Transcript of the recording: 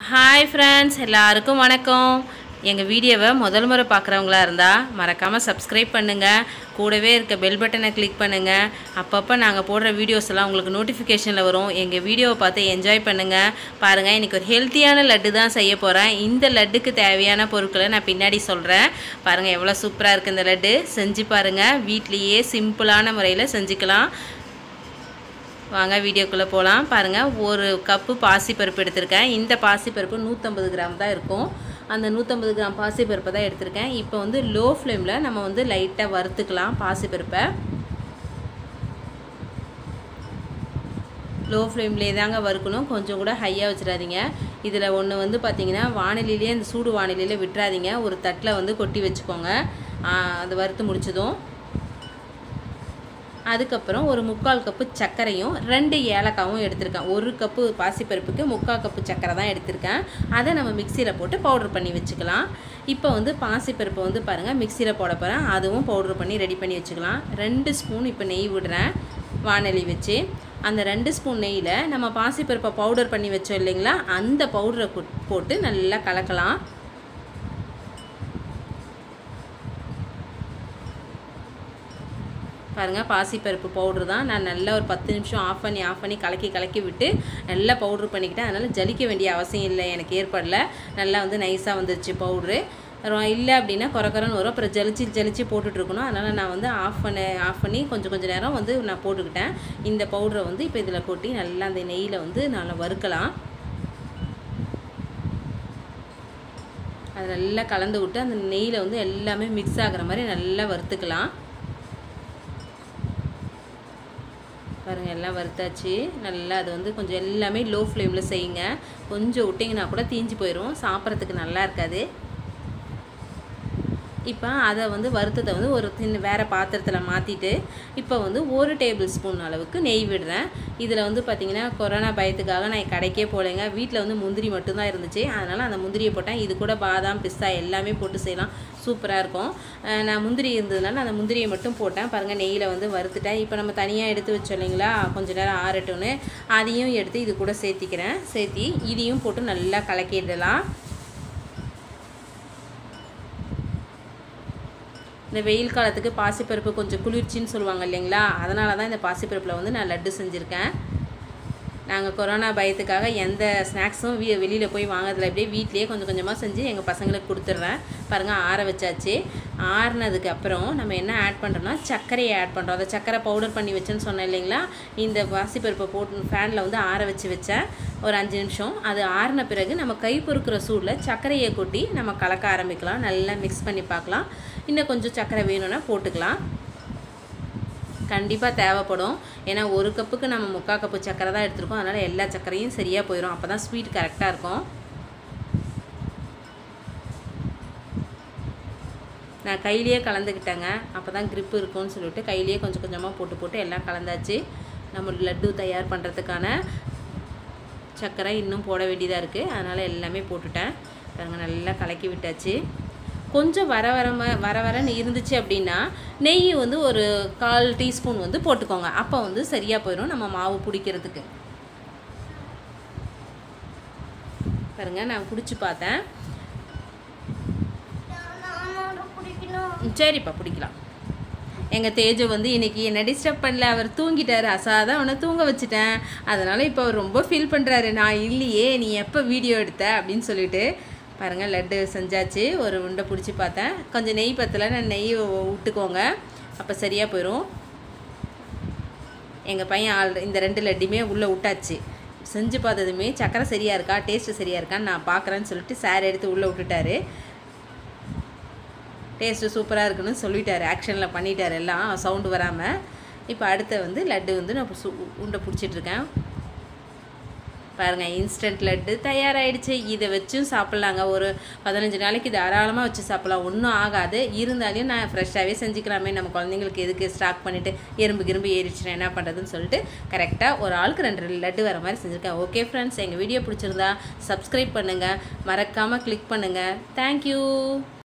hi friends எல்லாருக்கும் வணக்கம் எங்கள் வீடியோவை முதல் முறை பார்க்குறவங்களா இருந்தால் மறக்காமல் சப்ஸ்கிரைப் பண்ணுங்கள் கூடவே இருக்க பெல் பட்டனை கிளிக் பண்ணுங்கள் அப்பப்போ நாங்கள் போடுற வீடியோஸ் எல்லாம் உங்களுக்கு நோட்டிஃபிகேஷனில் வரும் எங்கள் வீடியோவை பார்த்து என்ஜாய் பண்ணுங்கள் பாருங்கள் இன்றைக்கி ஒரு ஹெல்த்தியான லட்டு தான் செய்ய போகிறேன் இந்த லட்டுக்கு தேவையான பொருட்களை நான் பின்னாடி சொல்கிறேன் பாருங்கள் எவ்வளோ சூப்பராக இருக்குது இந்த லட்டு செஞ்சு பாருங்கள் வீட்லேயே சிம்பிளான முறையில் செஞ்சுக்கலாம் வாங்க வீடியோக்குள்ளே போகலாம் பாருங்கள் ஒரு கப்பு பாசிப்பருப்பு எடுத்திருக்கேன் இந்த பாசிப்பருப்பு நூற்றம்பது கிராம் தான் இருக்கும் அந்த நூற்றம்பது கிராம் பாசிப்பருப்பை தான் எடுத்திருக்கேன் இப்போ வந்து லோ ஃப்ளேமில் நம்ம வந்து லைட்டாக வறுத்துக்கலாம் பாசிப்பருப்பை லோ ஃப்ளேம்லேயே தாங்க வறுக்கணும் கொஞ்சம் கூட ஹையாக வச்சிடாதீங்க இதில் ஒன்று வந்து பார்த்திங்கன்னா வானிலையிலே அந்த சூடு வானிலையில் விட்டுறாதீங்க ஒரு தட்டில் வந்து கொட்டி வச்சுக்கோங்க அது வறுத்து முடிச்சதும் அதுக்கப்புறம் ஒரு முக்கால் கப்பு சர்க்கரையும் ரெண்டு ஏலக்காவும் எடுத்திருக்கேன் ஒரு கப்பு பாசிப்பருப்புக்கு முக்கால் கப்பு சர்க்கரை தான் எடுத்திருக்கேன் அதை நம்ம மிக்சியில் போட்டு பவுடர் பண்ணி வச்சுக்கலாம் இப்போ வந்து பாசிப்பருப்பை வந்து பாருங்கள் மிக்சியில் போட போகிறேன் அதுவும் பவுடர் பண்ணி ரெடி பண்ணி வச்சுக்கலாம் ரெண்டு ஸ்பூன் இப்போ நெய் விடுறேன் வானொலி வச்சு அந்த ரெண்டு ஸ்பூன் நெய்யில் நம்ம பாசிப்பருப்பை பவுடர் பண்ணி வச்சோம் இல்லைங்களா அந்த பவுடரை போட்டு நல்லா கலக்கலாம் பாருங்கள் பாசிப்பருப்பு பவுட்ரு தான் நான் நல்லா ஒரு பத்து நிமிஷம் ஆஃப் பண்ணி ஆஃப் பண்ணி கலக்கி கலக்கி விட்டு நல்லா பவுட்ரு பண்ணிக்கிட்டேன் அதனால் ஜலிக்க வேண்டிய அவசியம் இல்லை எனக்கு ஏற்படல நல்லா வந்து நைஸாக வந்துருச்சு பவுட்ரு இல்லை அப்படின்னா குறக்குறன்னு வரும் அப்புறம் ஜலிச்சு ஜலிச்சு போட்டுட்ருக்கணும் அதனால் நான் வந்து ஆஃப் பண்ண ஆஃப் பண்ணி கொஞ்சம் கொஞ்சம் நேரம் வந்து நான் போட்டுக்கிட்டேன் இந்த பவுடரை வந்து இப்போ இதில் கொட்டி நல்லா அந்த நெய்யில் வந்து நல்லா வறுக்கலாம் அது நல்லா கலந்து விட்டு அந்த நெய்யில் வந்து எல்லாமே மிக்ஸ் ஆகிற மாதிரி நல்லா வறுத்துக்கலாம் பாருங்கள் எல்லாம் வறுத்தாச்சு நல்லா அது வந்து கொஞ்சம் எல்லாமே லோ ஃப்ளேமில் செய்யுங்க கொஞ்சம் விட்டிங்கன்னா கூட தீஞ்சு போயிடும் சாப்பிட்றதுக்கு நல்லா இருக்காது இப்போ அதை வந்து வறுத்ததை வந்து ஒரு சின்ன வேறு பாத்திரத்தில் மாற்றிட்டு இப்போ வந்து ஒரு டேபிள் ஸ்பூன் அளவுக்கு நெய் விடுறேன் இதில் வந்து பார்த்திங்கன்னா கொரோனா பயத்துக்காக நான் கடைக்கே போகலைங்க வீட்டில் வந்து முந்திரி மட்டும்தான் இருந்துச்சு அதனால் அந்த முந்திரியை போட்டேன் இது கூட பாதாம் பிஸ்தா எல்லாமே போட்டு செய்யலாம் சூப்பராக இருக்கும் நான் முந்திரி இருந்ததுனால அந்த முந்திரியை மட்டும் போட்டேன் பாருங்கள் நெய்யில் வந்து வறுத்துட்டேன் இப்போ நம்ம தனியாக எடுத்து வச்சோம் இல்லைங்களா கொஞ்ச நேரம் ஆறட்டும்னு அதையும் எடுத்து இது கூட சேர்த்திக்கிறேன் சேர்த்தி இதையும் போட்டு நல்லா கலக்கிடலாம் இந்த வெயில் காலத்துக்கு பாசிப்பருப்பு கொஞ்சம் குளிர்ச்சின்னு சொல்லுவாங்க இல்லைங்களா அதனால தான் இந்த பாசிப்பருப்பில் வந்து நான் லட்டு செஞ்சுருக்கேன் நாங்கள் கொரோனா பயத்துக்காக எந்த ஸ்நாக்ஸும் வீ வெளியில் போய் வாங்குறதில்ல அப்படியே வீட்லேயே கொஞ்சம் கொஞ்சமாக செஞ்சு எங்கள் பசங்களுக்கு கொடுத்துட்றேன் பாருங்கள் ஆற வச்சாச்சு ஆறுனதுக்கு அப்புறம் நம்ம என்ன ஆட் பண்ணுறோம்னா சர்க்கரையை ஆட் பண்ணுறோம் அதை சர்க்கரை பவுடர் பண்ணி வச்சேன்னு சொன்னேன் இல்லைங்களா இந்த பாசிப்பருப்பை போட்டு ஃபேனில் வந்து ஆற வச்சு வச்சேன் ஒரு அஞ்சு நிமிஷம் அது ஆறின பிறகு நம்ம கை பொறுக்கிற சூடில் சர்க்கரையை கொட்டி நம்ம கலக்க ஆரம்பிக்கலாம் நல்லா மிக்ஸ் பண்ணி பார்க்கலாம் இன்னும் கொஞ்சம் சர்க்கரை வேணும்னா போட்டுக்கலாம் கண்டிப்பாக தேவைப்படும் ஏன்னா ஒரு கப்புக்கு நம்ம முக்கால் கப்பு சக்கரை தான் எடுத்துருக்கோம் அதனால் எல்லா சக்கரையும் சரியாக போயிடும் அப்போ தான் ஸ்வீட் கரெக்டாக இருக்கும் நான் கையிலேயே கலந்துக்கிட்டேங்க அப்போ தான் க்ரிப்பு இருக்கும்னு சொல்லிட்டு கையிலேயே கொஞ்சம் கொஞ்சமாக போட்டு போட்டு எல்லாம் கலந்தாச்சு நம்ம லட்டு தயார் பண்ணுறதுக்கான சர்க்கரை இன்னும் போட வேண்டியதாக இருக்குது அதனால் எல்லாமே போட்டுட்டேன் பாருங்கள் நல்லா கலக்கி விட்டாச்சு கொஞ்சம் வர வர வர வரன்னு இருந்துச்சு அப்படின்னா நெய் வந்து ஒரு கால் டீஸ்பூன் வந்து போட்டுக்கோங்க அப்போ வந்து சரியாக போயிடும் நம்ம மாவு பிடிக்கிறதுக்கு பாருங்க நான் குடிச்சு பார்த்தேன் சரிப்பா பிடிக்கலாம் எங்கள் தேஜு வந்து இன்றைக்கி என்னை டிஸ்டர்ப் பண்ணல அவர் தூங்கிட்டார் அசாதான் அவனை தூங்க வச்சுட்டேன் அதனால் இப்போ அவர் ரொம்ப ஃபீல் பண்ணுறாரு நான் இல்லையே நீ எப்போ வீடியோ எடுத்த அப்படின்னு சொல்லிட்டு பாருங்கள் லட்டு செஞ்சாச்சு ஒரு உண்டை பிடிச்சி பார்த்தேன் கொஞ்சம் நெய் பத்தலை நான் நெய் விட்டுக்கோங்க அப்போ சரியாக போயிடும் எங்கள் பையன் ஆள் இந்த ரெண்டு லட்டுமே உள்ளே விட்டாச்சு செஞ்சு பார்த்ததுமே சக்கரை சரியாக இருக்கா டேஸ்ட்டு சரியாக இருக்கான்னு நான் பார்க்குறேன்னு சொல்லிட்டு சார் எடுத்து உள்ளே விட்டுட்டாரு டேஸ்ட்டு சூப்பராக இருக்குன்னு சொல்லிட்டாரு ஆக்ஷனில் பண்ணிட்டார் எல்லாம் சவுண்டு வராமல் இப்போ அடுத்த வந்து லட்டு வந்து நான் சு உண்டை பிடிச்சிட்ருக்கேன் பாருங்கள் இன்ஸ்டன்ட் லட்டு தயாராகிடுச்சு இதை வச்சும் சாப்பிட்லாங்க ஒரு பதினஞ்சு நாளைக்கு தாராளமாக வச்சு சாப்பிட்லாம் ஒன்றும் ஆகாது இருந்தாலும் நான் ஃப்ரெஷ்ஷாகவே செஞ்சுக்கலாமே நம்ம குழந்தைங்களுக்கு எதுக்கு ஸ்டாக் பண்ணிவிட்டு எறும்பு கிரும்பு ஏறிச்சுன்னா என்ன பண்ணுறதுன்னு சொல்லிட்டு கரெக்டாக ஒரு ஆளுக்கு ரெண்டு லட்டு வர மாதிரி செஞ்சுருக்கேன் ஓகே ஃப்ரெண்ட்ஸ் எங்கள் வீடியோ பிடிச்சிருந்தா சப்ஸ்கிரைப் பண்ணுங்கள் மறக்காமல் கிளிக் பண்ணுங்கள் தேங்க்யூ